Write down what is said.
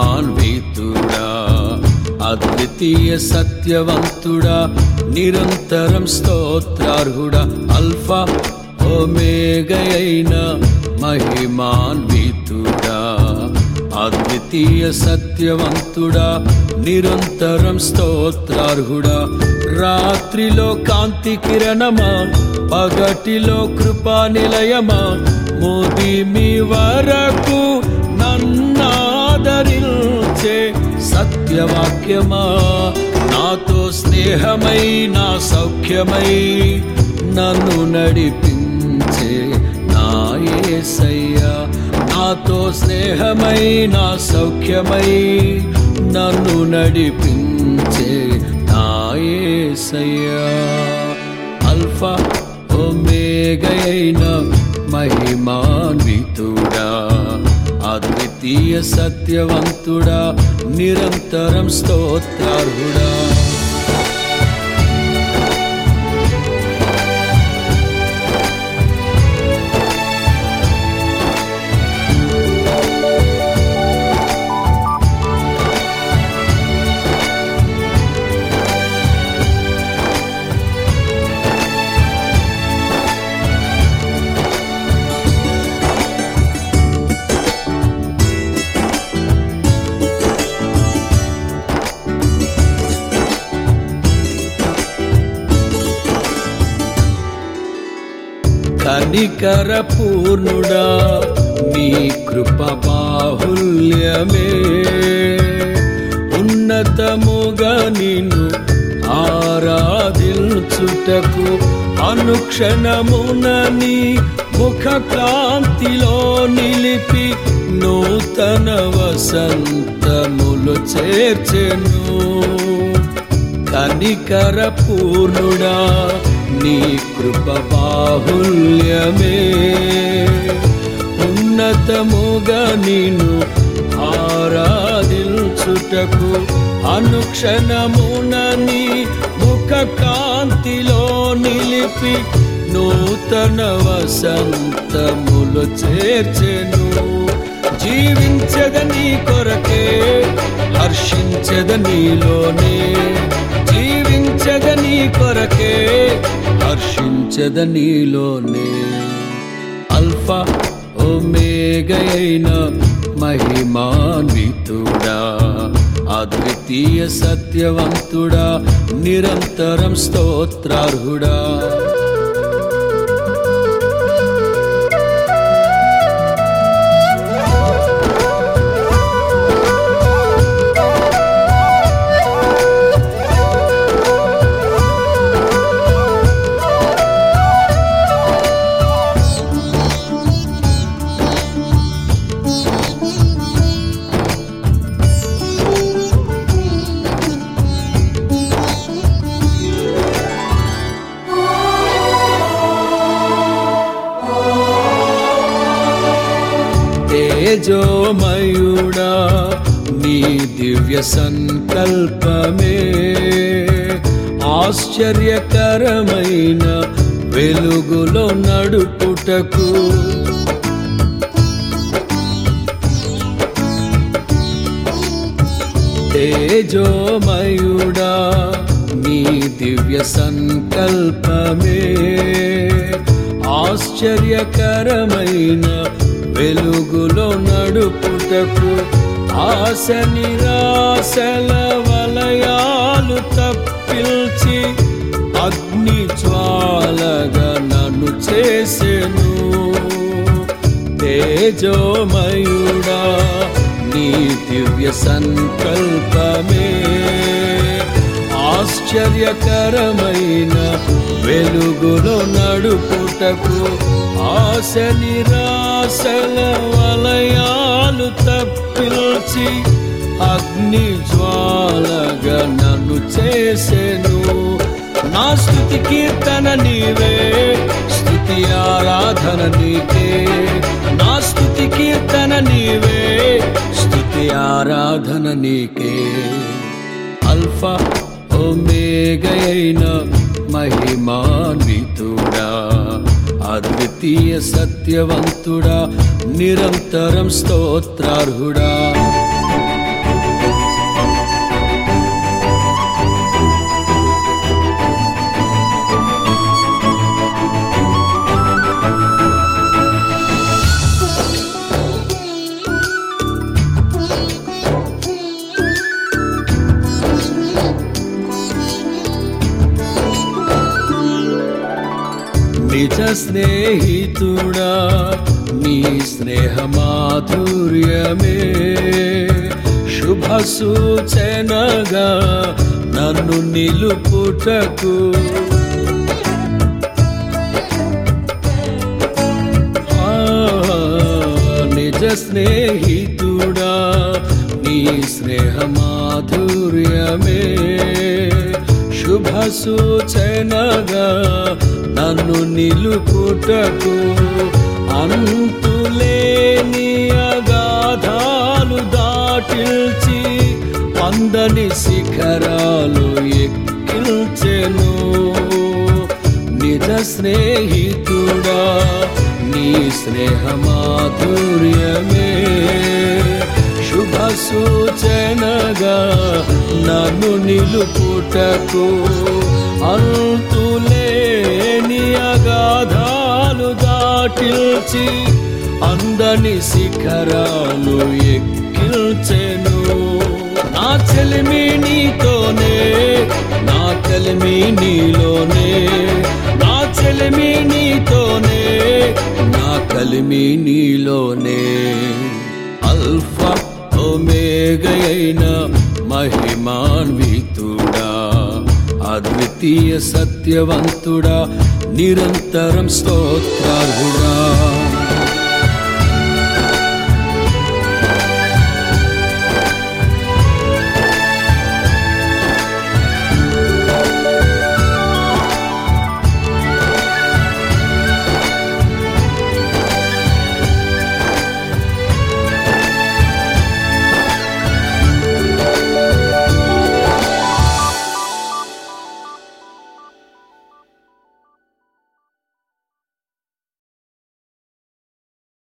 మహిమాన్వితుడా అద్వితీయ సత్యవంతుడా నిరంతరం స్తోత్రార్హుడా అల్ఫా ఓమేగయైన మహిమాన్వితుడా అద్వితీయ సత్యవంతుడా నిరంతరం స్తోత్రార్హుడా రాత్రిలో కాంతి కిరణమా పగటిలో కృపా నిలయమా మోది మీ వరకు నన్నాదరించే సత్యవాక్యమా నాతో స్నేహమై నా సౌఖ్యమై నన్ను నడిపించే నా యేసయ్యా నాతో స్నేహమై నా సౌఖ్యమై నన్ను నడిపించే నా యేసయ్యా అల్ఫా ఒమేగైన మహిమాన్వితుడా అద్వితీయ సత్యవంతుడా నిరంతరం స్తోత్రార్హుడా కనికర పూర్ణుడా నీ కృప బాహుల్యమే ఉన్నతముగా నిన్ను ఆరాధించుటకు అనుక్షణమున నీ ముఖ కాంతిలో నిలిపి నూతన వసంతములు చేర్చెను కనికర పూర్ణుడా నీ కృప బాహుల్యమే ఉన్నతముగా నిన్ను ఆరాధించుటకు అనుక్షణమున నీ ముఖ కాంతిలో నిలిపి నూతన వసంతములు చేర్చెను జీవించద నీ కొరకే హర్షించద నీలోనే జీవించద నీ కొరకే హర్షించద నీలోనే అల్ఫా ఒమేగైన మహిమాన్వితుడా అద్వితీయ సత్యవంతుడా నిరంతరం స్తోత్రార్హుడా తేజోమయుడా నీ దివ్య సంకల్పమే ఆశ్చర్యకరమైన వెలుగులో నడుపుటకు తేజోమయుడా నీ దివ్య సంకల్పమే ఆశ్చర్యకరమైన వెలుగులో నడుపుటకు ఆశ నిరాశల వలయాలు తప్పిల్చి అగ్ని జ్వాలగా నన్ను చేసెను తేజోమయుడా నీ దివ్య సంకల్పమే ఆశ్చర్యకరమైన వెలుగులో నడుపుటకు ఆశ నిరాశల వలయాలు తప్పిల్చి అగ్ని జ్వాలగా నన్ను చేసెను నా స్థుతి కీర్తన నీవే స్థుతి ఆరాధన నీకే నా స్థుతి కీర్తన నీవే స్థుతి ఆరాధన నీకే అల్ఫా ఒమేగైన మహిమాన్వితుడా అద్వితీయ సత్యవంతుడా నిరంతరం స్తోత్రార్హుడా స్నేహితుడా నీ స్నేహ మాధుర్యమే శుభ సూచనగా నన్ను నిలుపుటకు ఆ, నిజ స్నేహితుడా నీ స్నేహ మాధుర్యమే శుభ సూచనగా నన్ను నిలుపుటకు అంతులేని అగాధాలు దాటిల్చి అందని శిఖరాలు ఎక్కిల్చెను నిజ స్నేహితుడా నీ స్నేహ మాధుర్యమే శుభ సూచనగా నన్ను నిలుపుటకు అంతులేని అగాధాలు దాటిల్చి అందని శిఖరాలు ఎక్కిల్చెను నా చెలిమి నీతోనే నా కలిమి నీలోనే నా చెలిమి నీతోనే నా కలిమి నీలోనే అల్ఫా ఒమేగయైన మహిమాన్వితుడా అద్వితీయ సత్యవంతుడా నిరంతరం స్తోత్రార్హుడా